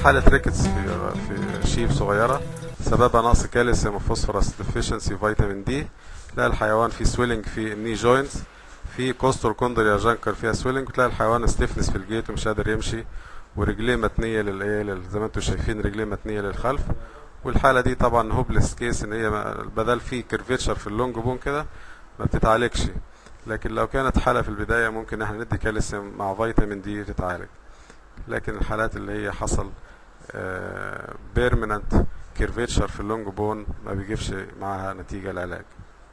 حالة ريكتس في في شيب صغيرة سببها نقص كالسيوم وفوسفورس ديفيشنسي وفيتامين دي تلاقي الحيوان فيه سويلنج في الني جوينتس في كوستر كوندريا جانكر فيها سويلنج وتلاقي الحيوان ستيفنس في الجيت ومش قادر يمشي ورجليه متنيه للايه لل- زي ما انتم شايفين رجليه متنيه للخلف والحاله دي طبعا هوبلس كيس ان هي ما- بدل في كيرفيتشر في اللونج بون كده ما بتتعالجش لكن لو كانت حاله في البدايه ممكن احنا ندي كالسيوم مع فيتامين دي تتعالج لكن الحالات اللي هي حصل بيرمننت كيرفيتشر في اللونج بون ما بيجيبش معاها نتيجه العلاج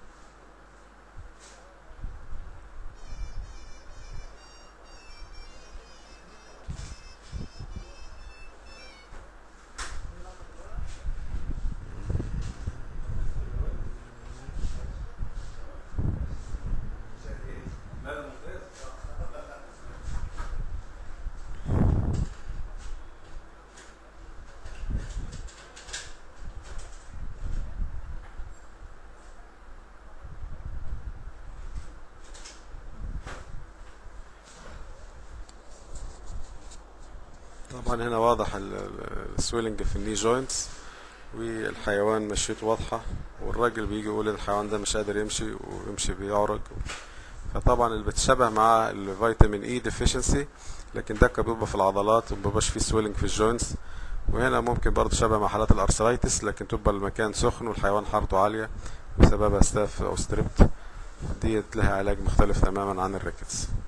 طبعا هنا واضح السويلنج في الني جوينتس والحيوان مشيته واضحة والراجل بيجي يقول الحيوان ده مش قادر يمشي ويمشي بيعرج فطبعا اللي بتشبه معاه الفيتامين اي ديفيشنسي لكن ده كان بيبقى في العضلات ومبيبقاش فيه سويلنج في الجوينتس وهنا ممكن برضه شبه مع حالات الارثرايتس لكن تبقى المكان سخن والحيوان حرارته عالية بسببها ستاف او ستريبت دي لها علاج مختلف تماما عن الريكتس